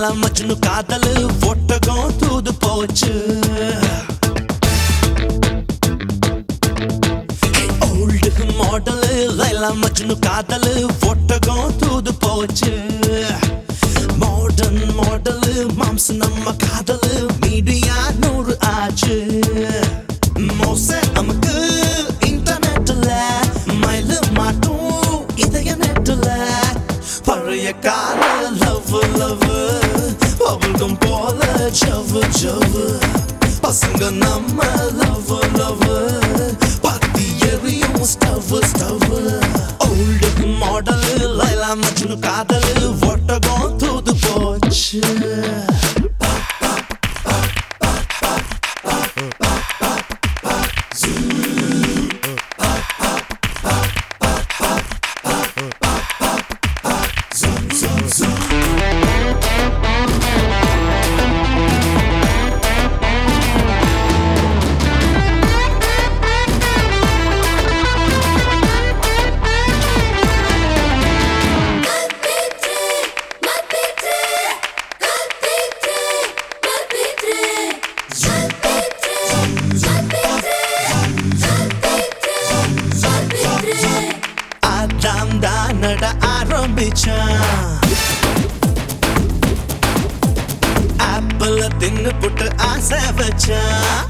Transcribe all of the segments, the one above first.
மச்சுனு காதலு ஒட்டகம் தூது போச்சு ஓல்டு மாடலு லைலா மச்சுனு காதலு ஒட்டகம் தூது போச்சு மாடர்ன் மாடலு மாம்ஸ் நம்ம காதலு மீடியா நூறு ஆச்சு மோச நமக்கு இன்டர்நெட்ல மயிலு மாட்டும் இதய நெட்டுல பழைய கால லவ் லவ் அவளுக்கும் போல ஜவ்வு ஜவ்வு பசங்க நம்ம லவ் லவ் பத்தி எரியும் stove stove old model Laila Majnu காதல் ஒட்டகம் தூது போச்சு ஆதாம் தான் நட ஆரம்பிச்சான் ஆப்பிள் தின்னு புட்டு ஆசை வச்சான்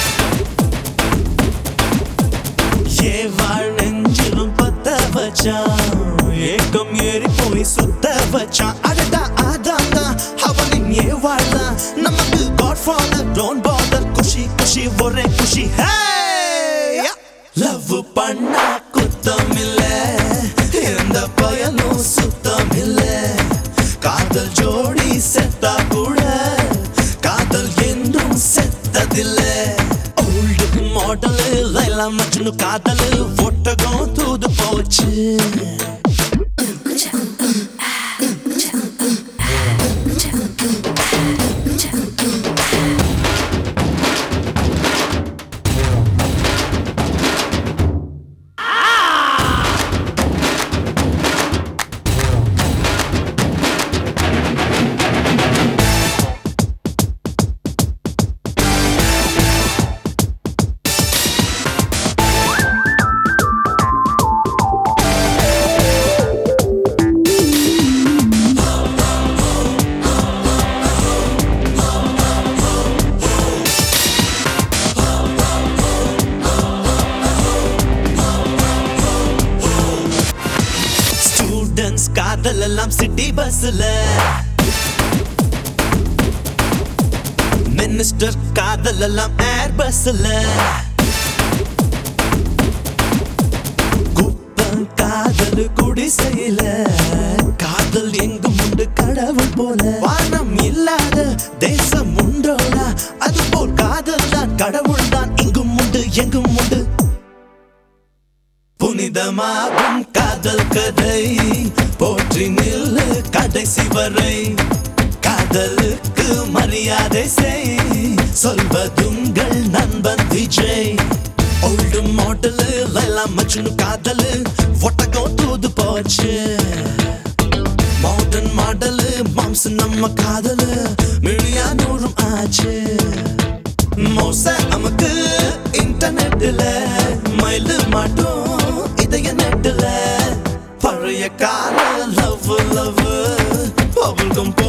ஏ வாழ் நெஞ்சிலும் பத்த வச்சான் ஏக்கம் ஏறி போய் சுத்த வச்சான் அடடா ஆதாம் தான் அவனின் ஏ வாழ்தான் நமக்கு காட் ஃபாதர் டோன்ட் பாதர் குஷி குஷி ஒரே குஷி ஹே லவ் பண்ணா குத்தம் இல்ல எந்த பயனும் சுத்தம் இல்ல காதல் ஜோடி செத்தா கூட காதல் என்றும் செத்ததில்ல ஓல்டு மாடல் லைலா மஜ்னு காதல் ஒட்டகம் தூது போச்சு ஸ்டூடெண்ட்ஸ் காதல் எல்லாம் சிட்டி பஸ்ல மினிஸ்டர் காதல் எல்லாம் ஏர் பஸ்ல குப்பம் காதல் குடிசையில காதல் எங்கும் உண்டு கடவுள் போல வானம் இல்லாத தேசம் உண்டோடா அது போல் காதல் தான் கடவுள் தான் இங்கும் உண்டு எங்கும் உண்டு புனிதமாகும் காதல் கதை போற்றி நில்லு கடைசி வரை காதலுக்கு மரியாதை செய் சொல்வதுங்கள் நண்பன் விஜய் ஓல்டு மாடலு லைலா மஜ்னு காதலு ஒட்டகம் தூது போச்சு மாடர்ன் மாடலு மாம்ஸ் நம்ம காதலு மிழியா நூறும் ஆச்சு மோச நமக்கு இன்டர்நெட்ல மயிலு மாட்டோம் இதய நெட்டுல பழைய கால லவ் லவ் அவளுக்கும்